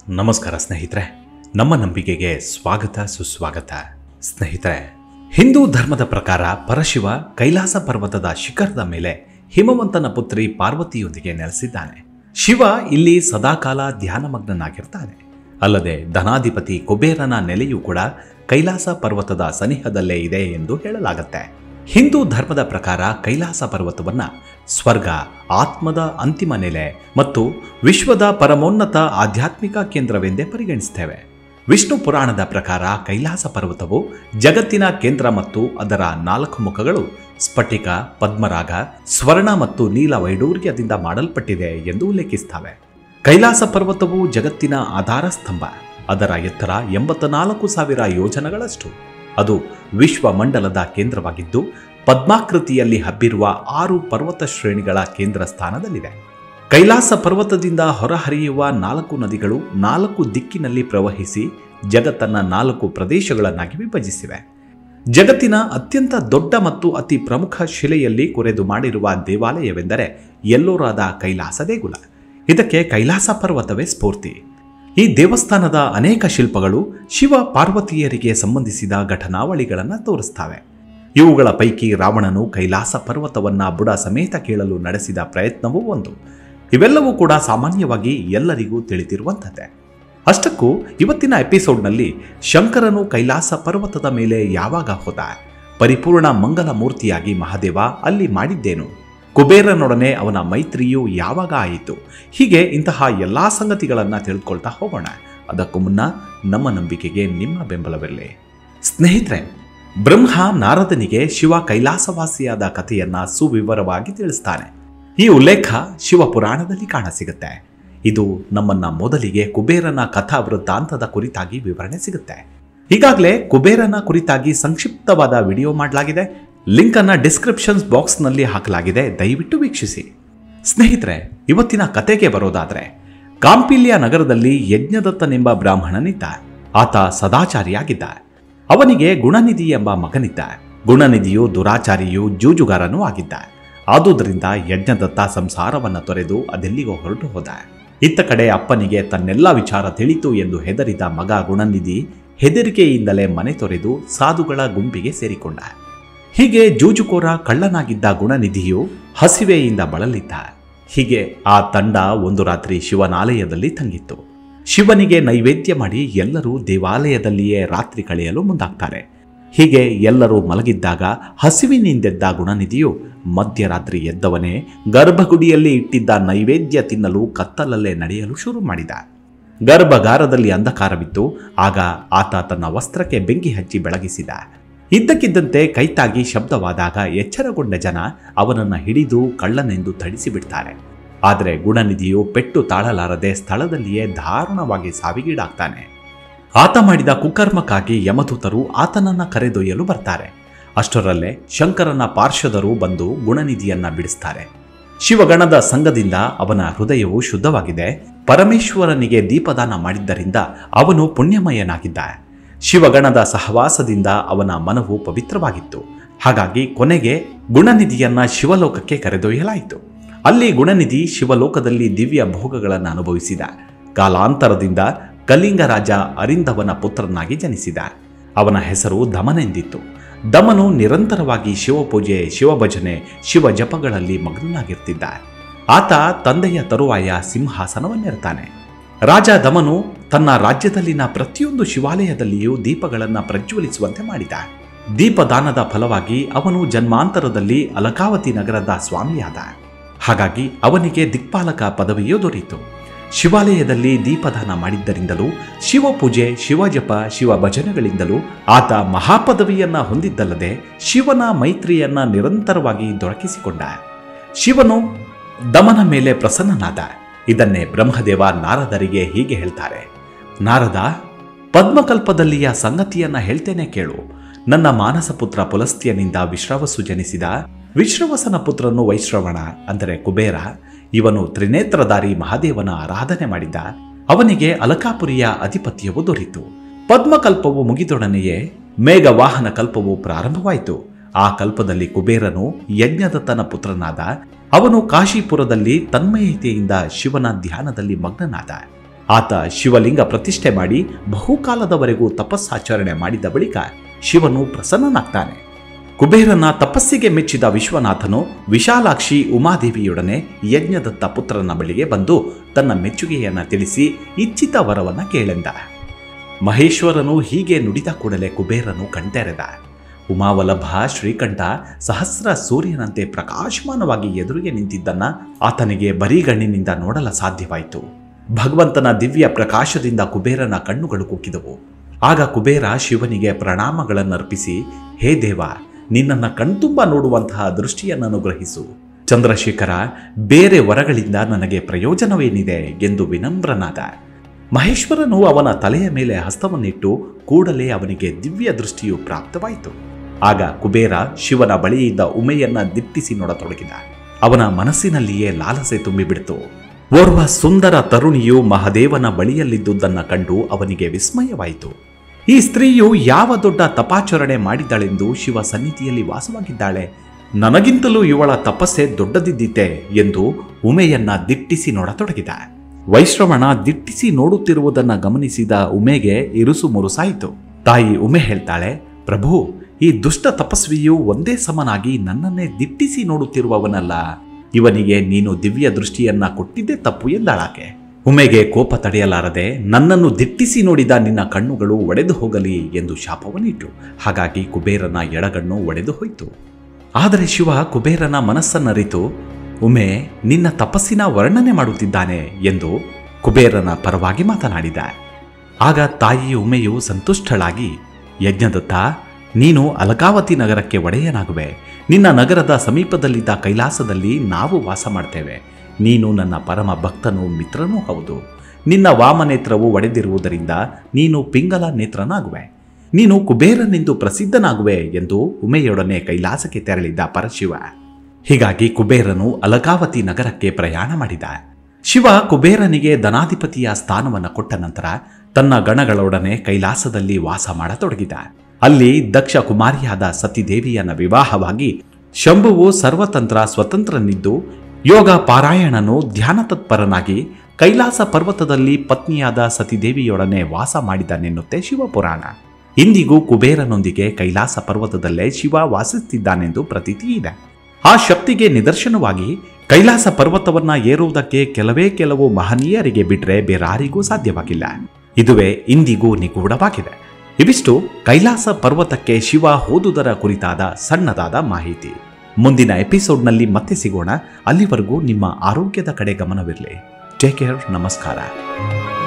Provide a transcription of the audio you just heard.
ನಮಸ್ಕಾರ ಸ್ನೇಹಿತರೆ ನಮ್ಮ ನಂಬಿಕೆಗೆ ಸ್ವಾಗತ ಸುಸ್ವಾಗತ ಸ್ನೇಹಿತರೆ ಹಿಂದೂ ಧರ್ಮದ ಪ್ರಕಾರ ಪರಶಿವ ಕೈಲಾಸ ಪರ್ವತದ ಶಿಖರದ ಮೇಲೆ ಹಿಮವಂತನ ಪುತ್ರಿ ಪಾರ್ವತಿಯೊಂದಿಗೆ ನೆಲೆಸಿದ್ದಾನೆ ಶಿವ ಇಲ್ಲಿ ಸದಾಕಾಲ ಧ್ಯಾನಮಗ್ನನಾಗಿರ್ತಾನೆ ಅಲ್ಲದೆ ಧನಾಧಿಪತಿ ಕುಬೇರನ ನೆಲೆಯೂ ಕೂಡ ಕೈಲಾಸ ಪರ್ವತದ ಸನಿಹದಲ್ಲೇ ಇದೆ ಎಂದು ಹೇಳಲಾಗುತ್ತೆ ಹಿಂದೂ ಧರ್ಮದ ಪ್ರಕಾರ ಕೈಲಾಸ ಪರ್ವತವನ್ನ ಸ್ವರ್ಗ ಆತ್ಮದ ಅಂತಿಮ ನೆಲೆ ಮತ್ತು ವಿಶ್ವದ ಪರಮೋನ್ನತ ಆಧ್ಯಾತ್ಮಿಕ ಕೇಂದ್ರವೆಂದೇ ಪರಿಗಣಿಸ್ತೇವೆ ವಿಷ್ಣು ಪುರಾಣದ ಪ್ರಕಾರ ಕೈಲಾಸ ಪರ್ವತವು ಜಗತ್ತಿನ ಕೇಂದ್ರ ಮತ್ತು ಅದರ ನಾಲ್ಕು ಮುಖಗಳು ಸ್ಫಟಿಕ ಪದ್ಮರಾಗ ಸ್ವರ್ಣ ಮತ್ತು ನೀಲ ವೈಡೂರ್ಯದಿಂದ ಮಾಡಲ್ಪಟ್ಟಿದೆ ಎಂದು ಉಲ್ಲೇಖಿಸ್ತವೆ ಕೈಲಾಸ ಪರ್ವತವು ಜಗತ್ತಿನ ಆಧಾರ ಸ್ತಂಭ ಅದರ ಎತ್ತರ ಎಂಬತ್ತ ಸಾವಿರ ಯೋಜನಗಳಷ್ಟು ಅದು ವಿಶ್ವ ಮಂಡಲದ ಕೇಂದ್ರವಾಗಿದ್ದು ಪದ್ಮಾಕೃತಿಯಲ್ಲಿ ಹಬ್ಬಿರುವ ಆರು ಪರ್ವತ ಶ್ರೇಣಿಗಳ ಕೇಂದ್ರ ಸ್ಥಾನದಲ್ಲಿದೆ ಕೈಲಾಸ ಪರ್ವತದಿಂದ ಹೊರಹರಿಯುವ ನಾಲ್ಕು ನದಿಗಳು ನಾಲ್ಕು ದಿಕ್ಕಿನಲ್ಲಿ ಪ್ರವಹಿಸಿ ಜಗತ್ತನ್ನ ನಾಲ್ಕು ಪ್ರದೇಶಗಳನ್ನಾಗಿ ವಿಭಜಿಸಿವೆ ಜಗತ್ತಿನ ಅತ್ಯಂತ ದೊಡ್ಡ ಮತ್ತು ಅತಿ ಪ್ರಮುಖ ಶಿಲೆಯಲ್ಲಿ ಕೊರೆದು ಮಾಡಿರುವ ದೇವಾಲಯವೆಂದರೆ ಎಲ್ಲೋರಾದ ಕೈಲಾಸ ದೇಗುಲ ಇದಕ್ಕೆ ಕೈಲಾಸ ಪರ್ವತವೇ ಸ್ಫೂರ್ತಿ ಈ ದೇವಸ್ಥಾನದ ಅನೇಕ ಶಿಲ್ಪಗಳು ಶಿವ ಪಾರ್ವತಿಯರಿಗೆ ಸಂಬಂಧಿಸಿದ ಘಟನಾವಳಿಗಳನ್ನು ತೋರಿಸ್ತವೆ ಇವುಗಳ ಪೈಕಿ ರಾವಣನು ಕೈಲಾಸ ಪರ್ವತವನ್ನ ಬುಡ ಸಮೇತ ಕೇಳಲು ನಡೆಸಿದ ಪ್ರಯತ್ನವೂ ಒಂದು ಇವೆಲ್ಲವೂ ಕೂಡ ಸಾಮಾನ್ಯವಾಗಿ ಎಲ್ಲರಿಗೂ ತಿಳಿದಿರುವಂಥದ್ದೇ ಅಷ್ಟಕ್ಕೂ ಇವತ್ತಿನ ಎಪಿಸೋಡ್ನಲ್ಲಿ ಶಂಕರನು ಕೈಲಾಸ ಪರ್ವತದ ಮೇಲೆ ಯಾವಾಗ ಹೋದ ಪರಿಪೂರ್ಣ ಮಂಗಲ ಮೂರ್ತಿಯಾಗಿ ಮಹಾದೇವ ಅಲ್ಲಿ ಮಾಡಿದ್ದೇನು ಕುಬೇರನೊಡನೆ ಅವನ ಮೈತ್ರಿಯು ಯಾವಾಗ ಆಯಿತು ಹೀಗೆ ಇಂತಹ ಎಲ್ಲಾ ಸಂಗತಿಗಳನ್ನು ತಿಳ್ಕೊಳ್ತಾ ಹೋಗೋಣ ಅದಕ್ಕೂ ಮುನ್ನ ನಮ್ಮ ನಂಬಿಕೆಗೆ ನಿಮ್ಮ ಬೆಂಬಲವಿರಲಿ ಸ್ನೇಹಿತರೆ ಬ್ರಹ್ಮ ನಾರದನಿಗೆ ಶಿವ ಕೈಲಾಸವಾಸಿಯಾದ ಕಥೆಯನ್ನ ಸುವಿವರವಾಗಿ ತಿಳಿಸ್ತಾನೆ ಈ ಉಲ್ಲೇಖ ಶಿವ ಪುರಾಣದಲ್ಲಿ ಕಾಣಸಿಗುತ್ತೆ ಇದು ನಮ್ಮನ್ನ ಮೊದಲಿಗೆ ಕುಬೇರನ ಕಥಾ ವೃತ್ತಾಂತದ ಕುರಿತಾಗಿ ವಿವರಣೆ ಸಿಗುತ್ತೆ ಈಗಾಗಲೇ ಕುಬೇರನ ಕುರಿತಾಗಿ ಸಂಕ್ಷಿಪ್ತವಾದ ವಿಡಿಯೋ ಮಾಡಲಾಗಿದೆ ಲಿಂಕ್ ಅನ್ನ ಡಿಸ್ಕ್ರಿಪ್ಷನ್ಸ್ ಬಾಕ್ಸ್ನಲ್ಲಿ ಹಾಕಲಾಗಿದೆ ದಯವಿಟ್ಟು ವೀಕ್ಷಿಸಿ ಸ್ನೇಹಿತರೆ ಇವತ್ತಿನ ಕತೆಗೆ ಬರೋದಾದ್ರೆ ಕಾಂಪಿಲ್ಯ ನಗರದಲ್ಲಿ ಯಜ್ಞದತ್ತನೆಂಬ ಬ್ರಾಹ್ಮಣನಿದ್ದ ಆತ ಸದಾಚಾರಿಯಾಗಿದ್ದ ಅವನಿಗೆ ಗುಣನಿಧಿ ಎಂಬ ಮಗನಿದ್ದ ಗುಣನಿಧಿಯು ದುರಾಚಾರಿಯೂ ಜೂಜುಗಾರನೂ ಆಗಿದ್ದ ಆದುದರಿಂದ ಯಜ್ಞದತ್ತ ಸಂಸಾರವನ್ನ ತೊರೆದು ಅದೆಲ್ಲಿಗೋ ಹೊರಟು ಹೋದ ಇತ್ತ ಕಡೆ ಅಪ್ಪನಿಗೆ ತನ್ನೆಲ್ಲ ವಿಚಾರ ತಿಳಿತು ಎಂದು ಹೆದರಿದ ಮಗ ಗುಣನಿಧಿ ಹೆದರಿಕೆಯಿಂದಲೇ ಮನೆ ತೊರೆದು ಸಾಧುಗಳ ಗುಂಪಿಗೆ ಸೇರಿಕೊಂಡ ಹೀಗೆ ಜೂಜುಕೋರ ಕಳ್ಳನಾಗಿದ್ದ ಗುಣನಿಧಿಯು ಹಸಿವೆಯಿಂದ ಬಳಲಿದ್ದ ಹೀಗೆ ಆ ತಂಡ ಒಂದು ರಾತ್ರಿ ಶಿವನಾಲಯದಲ್ಲಿ ತಂಗಿತ್ತು ಶಿವನಿಗೆ ನೈವೇದ್ಯ ಮಾಡಿ ಎಲ್ಲರೂ ದೇವಾಲಯದಲ್ಲಿಯೇ ರಾತ್ರಿ ಕಳೆಯಲು ಮುಂದಾಗ್ತಾರೆ ಹೀಗೆ ಎಲ್ಲರೂ ಮಲಗಿದ್ದಾಗ ಹಸಿವಿನಿಂದೆದ್ದ ಗುಣನಿಧಿಯು ಮಧ್ಯರಾತ್ರಿ ಎದ್ದವನೇ ಗರ್ಭಗುಡಿಯಲ್ಲಿ ಇಟ್ಟಿದ್ದ ನೈವೇದ್ಯ ತಿನ್ನಲು ಕತ್ತಲಲ್ಲೇ ನಡೆಯಲು ಶುರು ಮಾಡಿದ ಗರ್ಭಗಾರದಲ್ಲಿ ಅಂಧಕಾರವಿತ್ತು ಆಗ ಆತ ತನ್ನ ವಸ್ತ್ರಕ್ಕೆ ಬೆಂಕಿ ಹಚ್ಚಿ ಬೆಳಗಿಸಿದ ಇದ್ದಕ್ಕಿದ್ದಂತೆ ಕೈತಾಗಿ ಶಬ್ದವಾದಾಗ ಎಚ್ಚರಗೊಂಡ ಜನ ಅವನನ್ನು ಹಿಡಿದು ಕಳ್ಳನೆಂದು ಥಳಿಸಿಬಿಡ್ತಾರೆ ಆದರೆ ಗುಣನಿಧಿಯು ಪೆಟ್ಟು ತಾಳಲಾರದೆ ಸ್ಥಳದಲ್ಲಿಯೇ ದಾರುಣವಾಗಿ ಸಾವಿಗೀಡಾಗ್ತಾನೆ ಆತ ಮಾಡಿದ ಕುಕರ್ಮಕ್ಕಾಗಿ ಯಮದೂತರು ಆತನನ್ನ ಕರೆದೊಯ್ಯಲು ಬರ್ತಾರೆ ಅಷ್ಟರಲ್ಲೇ ಶಂಕರನ ಪಾರ್ಶ್ವದರು ಬಂದು ಗುಣನಿಧಿಯನ್ನ ಬಿಡಿಸ್ತಾರೆ ಶಿವಗಣದ ಸಂಘದಿಂದ ಅವನ ಹೃದಯವು ಶುದ್ಧವಾಗಿದೆ ಪರಮೇಶ್ವರನಿಗೆ ದೀಪದಾನ ಮಾಡಿದ್ದರಿಂದ ಅವನು ಪುಣ್ಯಮಯನಾಗಿದ್ದ ಶಿವಗಣದ ಸಹವಾಸದಿಂದ ಅವನ ಮನವು ಪವಿತ್ರವಾಗಿತ್ತು ಹಾಗಾಗಿ ಕೊನೆಗೆ ಗುಣನಿಧಿಯನ್ನ ಶಿವಲೋಕಕ್ಕೆ ಕರೆದೊಯ್ಯಲಾಯಿತು ಅಲ್ಲಿ ಗುಣನಿಧಿ ಶಿವಲೋಕದಲ್ಲಿ ದಿವ್ಯ ಭೋಗಗಳನ್ನು ಅನುಭವಿಸಿದ ಕಾಲಾಂತರದಿಂದ ಕಲಿಂಗ ರಾಜ ಅರಿಂದವನ ಪುತ್ರನಾಗಿ ಜನಿಸಿದ ಅವನ ಹೆಸರು ದಮನೆಂದಿತ್ತು ದಮನು ನಿರಂತರವಾಗಿ ಶಿವಪೂಜೆ ಶಿವಭಜನೆ ಶಿವ ಜಪಗಳಲ್ಲಿ ಮಗ್ನನಾಗಿರ್ತಿದ್ದ ಆತ ತಂದೆಯ ತರುವಾಯ ಸಿಂಹಾಸನವನ್ನಿರ್ತಾನೆ ರಾಜ ದಮನು ತನ್ನ ರಾಜ್ಯದಲ್ಲಿನ ಪ್ರತಿಯೊಂದು ಶಿವಾಲಯದಲ್ಲಿಯೂ ದೀಪಗಳನ್ನು ಪ್ರಜ್ವಲಿಸುವಂತೆ ಮಾಡಿದ ದೀಪದಾನದ ಫಲವಾಗಿ ಅವನು ಜನ್ಮಾಂತರದಲ್ಲಿ ಅಲಕಾವತಿ ನಗರದ ಸ್ವಾಮಿಯಾದ ಹಾಗಾಗಿ ಅವನಿಗೆ ದಿಕ್ಪಾಲಕ ಪದವಿಯೂ ದೊರೆಯಿತು ಶಿವಾಲಯದಲ್ಲಿ ದೀಪದಾನ ಮಾಡಿದ್ದರಿಂದಲೂ ಶಿವಪೂಜೆ ಶಿವಜಪ ಶಿವ ಭಜನೆಗಳಿಂದಲೂ ಆತ ಮಹಾಪದವಿಯನ್ನ ಹೊಂದಿದ್ದಲ್ಲದೆ ಶಿವನ ಮೈತ್ರಿಯನ್ನ ನಿರಂತರವಾಗಿ ದೊರಕಿಸಿಕೊಂಡ ಶಿವನು ದಮನ ಮೇಲೆ ಪ್ರಸನ್ನನಾದ ಇದನ್ನೇ ಬ್ರಹ್ಮದೇವ ನಾರದರಿಗೆ ಹೀಗೆ ಹೇಳ್ತಾರೆ ನಾರದ ಪದ್ಮಕಲ್ಪದಲ್ಲಿಯ ಸಂಗತಿಯನ್ನ ಹೇಳ್ತೇನೆ ಕೇಳು ನನ್ನ ಮಾನಸ ಪುತ್ರ ಪುಲಸ್ತ್ಯನಿಂದ ವಿಶ್ರವಸು ಜನಿಸಿದ ವಿಶ್ರವಸನ ಪುತ್ರನು ವೈಶ್ರವಣ ಅಂದರೆ ಕುಬೇರ ಇವನು ತ್ರಿನೇತ್ರಧಾರಿ ಮಹಾದೇವನ ಆರಾಧನೆ ಮಾಡಿದ್ದ ಅವನಿಗೆ ಅಲಕಾಪುರಿಯ ಅಧಿಪತ್ಯವು ದೊರೆಯಿತು ಪದ್ಮಕಲ್ಪವು ಮುಗಿದೊಡನೆಯೇ ಮೇಘವಾಹನ ಕಲ್ಪವು ಪ್ರಾರಂಭವಾಯಿತು ಆ ಕಲ್ಪದಲ್ಲಿ ಕುಬೇರನು ಯಜ್ಞದತ್ತನ ಪುತ್ರನಾದ ಅವನು ಕಾಶಿಪುರದಲ್ಲಿ ತನ್ಮಯತೆಯಿಂದ ಶಿವನ ಧ್ಯಾನದಲ್ಲಿ ಮಗ್ನನಾದ ಆತ ಶಿವಲಿಂಗ ಪ್ರತಿಷ್ಠೆ ಮಾಡಿ ಬಹುಕಾಲದವರೆಗೂ ತಪಸ್ಸಾಚರಣೆ ಮಾಡಿದ ಬಳಿಕ ಶಿವನು ಪ್ರಸನ್ನನಾಗ್ತಾನೆ ಕುಬೇರನ ತಪಸ್ಸಿಗೆ ಮೆಚ್ಚಿದ ವಿಶ್ವನಾಥನು ವಿಶಾಲಾಕ್ಷಿ ಉಮಾದೇವಿಯೊಡನೆ ಯಜ್ಞದತ್ತ ಪುತ್ರನ ಬಳಿಗೆ ಬಂದು ತನ್ನ ಮೆಚ್ಚುಗೆಯನ್ನ ತಿಳಿಸಿ ಇಚ್ಛಿತ ವರವನ್ನ ಕೇಳೆಂದ ಮಹೇಶ್ವರನು ಹೀಗೆ ನುಡಿದ ಕೂಡಲೇ ಕುಬೇರನು ಕಣ್ತೆರೆದ ಉಮಾವಲ್ಲಭ ಶ್ರೀಕಂಠ ಸಹಸ್ರ ಸೂರ್ಯನಂತೆ ಪ್ರಕಾಶಮಾನವಾಗಿ ಎದುರಿಗೆ ನಿಂತಿದ್ದನ್ನ ಆತನಿಗೆ ಬರಿಗಣ್ಣಿನಿಂದ ನೋಡಲ ಸಾಧ್ಯವಾಯಿತು ಭಗವಂತನ ದಿವ್ಯ ಪ್ರಕಾಶದಿಂದ ಕುಬೇರನ ಕಣ್ಣುಗಳು ಕುಕ್ಕಿದವು ಆಗ ಕುಬೇರ ಶಿವನಿಗೆ ಪ್ರಣಾಮಗಳನ್ನರ್ಪಿಸಿ ಹೇ ದೇವ ನಿನ್ನನ್ನ ಕಣ್ತುಂಬ ನೋಡುವಂತಹ ದೃಷ್ಟಿಯನ್ನು ಅನುಗ್ರಹಿಸು ಚಂದ್ರಶೇಖರ ಬೇರೆ ವರಗಳಿಂದ ನನಗೆ ಪ್ರಯೋಜನವೇನಿದೆ ಎಂದು ವಿನಮ್ರನಾದ ಮಹೇಶ್ವರನು ಅವನ ತಲೆಯ ಮೇಲೆ ಹಸ್ತವನ್ನಿಟ್ಟು ಕೂಡಲೇ ಅವನಿಗೆ ದಿವ್ಯ ದೃಷ್ಟಿಯು ಪ್ರಾಪ್ತವಾಯಿತು ಆಗ ಕುಬೇರ ಶಿವನ ಬಳಿಯಿದ್ದ ಉಮೆಯನ್ನ ದಿಟ್ಟಿಸಿ ನೋಡತೊಡಗಿದ ಅವನ ಮನಸ್ಸಿನಲ್ಲಿಯೇ ಲಾಲಸೆ ತುಂಬಿಬಿಡ್ತು ಓರ್ವ ಸುಂದರ ತರುಣಿಯು ಮಹದೇವನ ಬಳಿಯಲ್ಲಿದ್ದುದನ್ನ ಕಂಡು ಅವನಿಗೆ ವಿಸ್ಮಯವಾಯಿತು ಈ ಸ್ತ್ರೀಯು ಯಾವ ದೊಡ್ಡ ತಪಾಚರಣೆ ಮಾಡಿದ್ದಾಳೆಂದು ಶಿವ ಸನ್ನಿಧಿಯಲ್ಲಿ ವಾಸವಾಗಿದ್ದಾಳೆ ನನಗಿಂತಲೂ ಇವಳ ತಪಸ್ಸೆ ದೊಡ್ಡದಿದ್ದಿತೆ ಎಂದು ಉಮೆಯನ್ನ ದಿಟ್ಟಿಸಿ ನೋಡತೊಡಗಿದ ವೈಶ್ರವಣ ದಿಟ್ಟಿಸಿ ನೋಡುತ್ತಿರುವುದನ್ನ ಗಮನಿಸಿದ ಉಮೆಗೆ ಇರುಸು ಮುರುಸಾಯಿತು ತಾಯಿ ಉಮೆ ಹೇಳ್ತಾಳೆ ಪ್ರಭು ಈ ದುಷ್ಟ ತಪಸ್ವಿಯು ಒಂದೇ ಸಮನಾಗಿ ನನ್ನನ್ನೇ ದಿಟ್ಟಿಸಿ ನೋಡುತ್ತಿರುವವನಲ್ಲ ಇವನಿಗೆ ನೀನು ದಿವ್ಯ ದೃಷ್ಟಿಯನ್ನ ಕೊಟ್ಟಿದ್ದೇ ತಪ್ಪು ಎಂದಾಳಾಕೆ ಉಮೆಗೆ ಕೋಪ ತಡೆಯಲಾರದೆ ನನ್ನನ್ನು ದಿಟ್ಟಿಸಿ ನೋಡಿದ ನಿನ್ನ ಕಣ್ಣುಗಳು ಒಡೆದು ಹೋಗಲಿ ಎಂದು ಶಾಪವನ್ನಿಟ್ಟು ಹಾಗಾಗಿ ಕುಬೇರನ ಎಡಗಣ್ಣು ಒಡೆದು ಹೋಯಿತು ಆದರೆ ಶಿವ ಕುಬೇರನ ಮನಸ್ಸನ್ನರಿತು ಉಮೆ ನಿನ್ನ ತಪಸ್ಸಿನ ವರ್ಣನೆ ಮಾಡುತ್ತಿದ್ದಾನೆ ಎಂದು ಕುಬೇರನ ಪರವಾಗಿ ಮಾತನಾಡಿದ ಆಗ ತಾಯಿ ಉಮೆಯು ಸಂತುಷ್ಟಳಾಗಿ ಯಜ್ಞದತ್ತ ನೀನು ಅಲಕಾವತಿ ನಗರಕ್ಕೆ ಒಡೆಯನಾಗುವೆ ನಿನ್ನ ನಗರದ ಸಮೀಪದಲ್ಲಿದ್ದ ಕೈಲಾಸದಲ್ಲಿ ನಾವು ವಾಸ ಮಾಡ್ತೇವೆ ನೀನು ನನ್ನ ಪರಮ ಭಕ್ತನೂ ಮಿತ್ರನೂ ಹೌದು ನಿನ್ನ ವಾಮನೇತ್ರವು ಒಡೆದಿರುವುದರಿಂದ ನೀನು ಪಿಂಗಲ ನೇತ್ರನಾಗುವೆ ನೀನು ಕುಬೇರನೆಂದು ಪ್ರಸಿದ್ಧನಾಗುವೆ ಎಂದು ಉಮೆಯೊಡನೆ ಕೈಲಾಸಕ್ಕೆ ತೆರಳಿದ್ದ ಪರಶಿವ ಹೀಗಾಗಿ ಕುಬೇರನು ಅಲಕಾವತಿ ನಗರಕ್ಕೆ ಪ್ರಯಾಣ ಮಾಡಿದ ಶಿವ ಕುಬೇರನಿಗೆ ಧನಾಧಿಪತಿಯ ಸ್ಥಾನವನ್ನು ಕೊಟ್ಟ ನಂತರ ತನ್ನ ಗಣಗಳೊಡನೆ ಕೈಲಾಸದಲ್ಲಿ ವಾಸ ಮಾಡತೊಡಗಿದ ಅಲ್ಲಿ ದಕ್ಷ ಕುಮಾರಿಯಾದ ಸತಿದೇವಿಯನ್ನ ವಿವಾಹವಾಗಿ ಶಂಭುವು ಸರ್ವತಂತ್ರ ಸ್ವತಂತ್ರನಿದ್ದು ಯೋಗ ಪಾರಾಯಣನು ಧ್ಯಾನ ತತ್ಪರನಾಗಿ ಕೈಲಾಸ ಪರ್ವತದಲ್ಲಿ ಪತ್ನಿಯಾದ ಸತಿದೇವಿಯೊಡನೆ ವಾಸ ಮಾಡಿದನೆನ್ನುತ್ತೆ ಶಿವಪುರಾಣ ಇಂದಿಗೂ ಕುಬೇರನೊಂದಿಗೆ ಕೈಲಾಸ ಪರ್ವತದಲ್ಲೇ ಶಿವ ವಾಸಿಸುತ್ತಿದ್ದಾನೆಂದು ಪ್ರತೀತಿ ಇದೆ ಆ ಶಕ್ತಿಗೆ ನಿದರ್ಶನವಾಗಿ ಕೈಲಾಸ ಪರ್ವತವನ್ನ ಏರುವುದಕ್ಕೆ ಕೆಲವೇ ಕೆಲವು ಮಹನೀಯರಿಗೆ ಬಿಟ್ರೆ ಬೇರಾರಿಗೂ ಸಾಧ್ಯವಾಗಿಲ್ಲ ಇದುವೇ ಇಂದಿಗೂ ನಿಗೂಢವಾಗಿದೆ ಇವಿಷ್ಟು ಕೈಲಾಸ ಪರ್ವತಕ್ಕೆ ಶಿವ ಹೋದುದರ ಕುರಿತಾದ ಸಣ್ಣದಾದ ಮಾಹಿತಿ ಮುಂದಿನ ಎಪಿಸೋಡ್ನಲ್ಲಿ ಮತ್ತೆ ಸಿಗೋಣ ಅಲ್ಲಿವರೆಗೂ ನಿಮ್ಮ ಆರೋಗ್ಯದ ಕಡೆ ಗಮನವಿರಲಿ ಟೇಕ್ ಕೇರ್ ನಮಸ್ಕಾರ